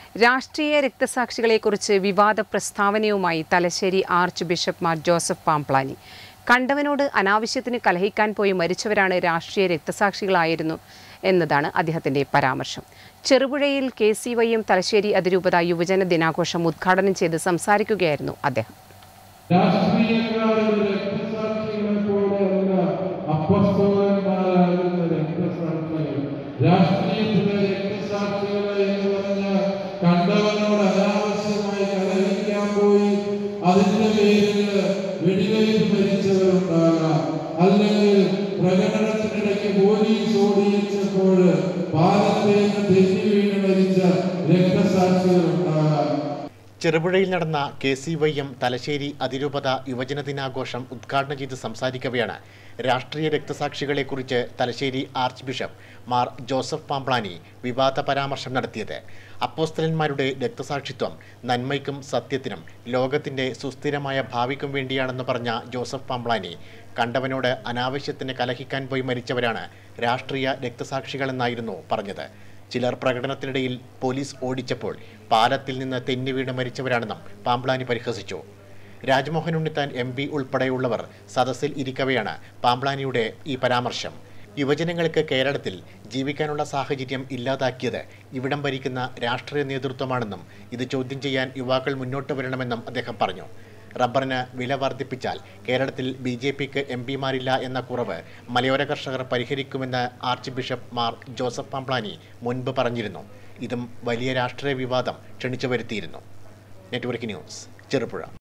രാഷ്ട്രീയ രക്തസാക്ഷികളെക്കുറിച്ച് വിവാദ പ്രസ്താവനയുമായി തലശ്ശേരി ആർച്ച് ബിഷപ്പ് മാർ ജോസഫ് പാംപ്ലാനി കണ്ടവനോട് അനാവശ്യത്തിന് കലഹിക്കാൻ പോയി മരിച്ചവരാണ് രാഷ്ട്രീയ രക്തസാക്ഷികളായിരുന്നു എന്നതാണ് അദ്ദേഹത്തിന്റെ പരാമർശം ചെറുപുഴയിൽ കെ സി വൈയും തലശ്ശേരി അതിരൂപത യുവജന ദിനാഘോഷം ഉദ്ഘാടനം ചെയ്ത് സംസാരിക്കുകയായിരുന്നു അദ്ദേഹം രാഷ്ട്രീയക്കാരുടെ രക്തസാക്ഷികളെ പോലെയല്ല അപ്പസ്തോലന്മാരാകുന്ന രക്തസാക്ഷികൾ രാഷ്ട്രീയത്തിലെ രക്തസാക്ഷികളെ എന്ന് പറഞ്ഞ കണ്ടവനോട് അനാവശ്യമായി കലഹിക്കാൻ പോയി അതിന്റെ പേരിൽ വെടിവെയ്പ് മരിച്ചവരുണ്ടാകാം അല്ലെങ്കിൽ പ്രകടനത്തിനിടയ്ക്ക് പോലീസ് ഓടിയിച്ചപ്പോൾ പാലത്തേക്ക് തെറ്റി വീണ് മരിച്ച രക്തസാക്ഷികളുണ്ടാകാം ചെറുപുഴയിൽ നടന്ന K C Y M Thalassery അതിരൂപത യുവജന ദിനാഘോഷം ഉദ്ഘാടനം ചെയ്ത് സംസാരിക്കവെയാണ് രാഷ്ട്രീയ രക്തസാക്ഷികളെക്കുറിച്ച് തലശ്ശേരി ആർച്ച് ബിഷപ്പ് മാർ ജോസഫ് പാംപ്ലാനി വിവാദ പരാമർശം നടത്തിയത് അപ്പോസ്തലന്മാരുടെ രക്തസാക്ഷിത്വം നന്മയ്ക്കും സത്യത്തിനും ലോകത്തിന്റെ സുസ്ഥിരമായ ഭാവിക്കും വേണ്ടിയാണെന്ന് പറഞ്ഞ ജോസഫ് പാംപ്ലാനി കണ്ടവനോട് അനാവശ്യത്തിന് കലഹിക്കാൻ പോയി മരിച്ചവരാണ് രാഷ്ട്രീയ രക്തസാക്ഷികളെന്നായിരുന്നു പറഞ്ഞത് ചിലർ പ്രകടനത്തിനിടയിൽ പോലീസ് ഓടിച്ചപ്പോൾ പാലത്തിൽ നിന്ന് തെന്നി വീണ് മരിച്ചവരാണെന്നും പാമ്പ്ലാനി പരിഹസിച്ചു രാജ്മോഹൻ ഉണ്ണിത്താൻ എം പി ഉൾപ്പെടെയുള്ളവർ സദസ്സിൽ ഇരിക്കവെയാണ് പാമ്പ്ലാനിയുടെ ഈ പരാമർശം യുവജനങ്ങൾക്ക് കേരളത്തിൽ ജീവിക്കാനുള്ള സാഹചര്യം ഇല്ലാതാക്കിയത് ഇവിടം ഭരിക്കുന്ന രാഷ്ട്രീയ നേതൃത്വമാണെന്നും ഇത് ചോദ്യം ചെയ്യാൻ യുവാക്കൾ മുന്നോട്ട് വരണമെന്നും അദ്ദേഹം പറഞ്ഞു റബ്ബറിന് വില വർദ്ധിപ്പിച്ചാൽ കേരളത്തിൽ ബി ജെ പിക്ക് എം പിമാരില്ല എന്ന കുറവ് മലയോര കർഷകർ പരിഹരിക്കുമെന്ന് ആർച്ച് ബിഷപ്പ് മാർ ജോസഫ് പാംപ്ലാനി മുൻപ് പറഞ്ഞിരുന്നു ഇതും വലിയ രാഷ്ട്രീയ വിവാദം ക്ഷണിച്ചു വരുത്തിയിരുന്നു നെറ്റ്വർക്ക് ന്യൂസ് ചെറുപുഴ